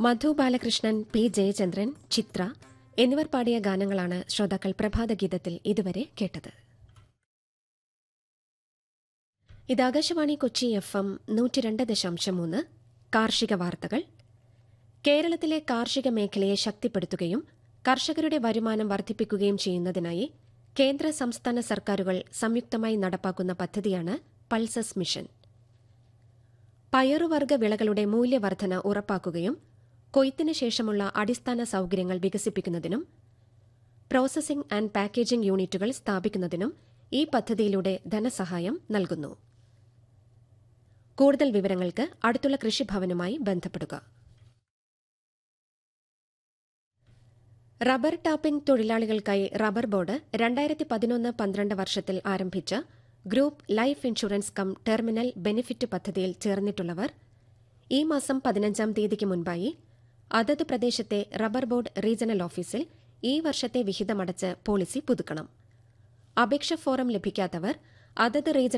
മധു Balakrishnan P Jayachandran Chithra എന്നിവർ പാടിയ ഗാനങ്ങളാണ് ശ്രോതാക്കൾ പ്രഭാതഗീതത്തിൽ ഇതുവരെ കേട്ടത് ഇത് ആകാശവാണി കൊച്ചി എഫ് എം നൂറ്റിരണ്ട് ദശാംശം മൂന്ന് കാർഷിക വാർത്തകൾ കേരളത്തിലെ കാർഷിക മേഖലയെ ശക്തിപ്പെടുത്തുകയും കർഷകരുടെ വരുമാനം വർദ്ധിപ്പിക്കുകയും ചെയ്യുന്നതിനായി കേന്ദ്ര സംസ്ഥാന സർക്കാരുകൾ സംയുക്തമായി നടപ്പാക്കുന്ന പദ്ധതിയാണ് പൾസസ് മിഷൻ പയറുവർഗ വിളകളുടെ മൂല്യവർധന ഉറപ്പാക്കുകയും കൊയ്ത്തിന് ശേഷമുള്ള അടിസ്ഥാന സൌകര്യങ്ങൾ വികസിപ്പിക്കുന്നതിനും പ്രോസസിംഗ് ആൻഡ് പാക്കേജിംഗ് യൂണിറ്റുകൾ സ്ഥാപിക്കുന്നതിനും ഈ പദ്ധതിയിലൂടെ ധനസഹായം നൽകുന്നു കൂടുതൽ വിവരങ്ങൾക്ക് അടുത്തുള്ള കൃഷിഭവനുമായി ബന്ധപ്പെടുക റബ്ബർ ടാപ്പിംഗ് തൊഴിലാളികൾക്കായി റബ്ബർ ബോർഡ് രണ്ടായിരത്തി പതിനൊന്ന് പന്ത്രണ്ട് വർഷത്തിൽ ആരംഭിച്ച group life insurance cum terminal benefit പദ്ധതിയിൽ ചേർന്നിട്ടുള്ളവർ ഈ മാസം പതിനഞ്ചാം തീയതിക്ക് മുൻപായി അതത് പ്രദേശത്തെ റബ്ബർ ബോർഡ് റീജിയണൽ ഓഫീസിൽ ഈ വർഷത്തെ വിഹിതമടച്ച് പോളിസി പുതുക്കണം അപേക്ഷ ഫോറം ലഭിക്കാത്തവർ അതത് റീജിയണൽ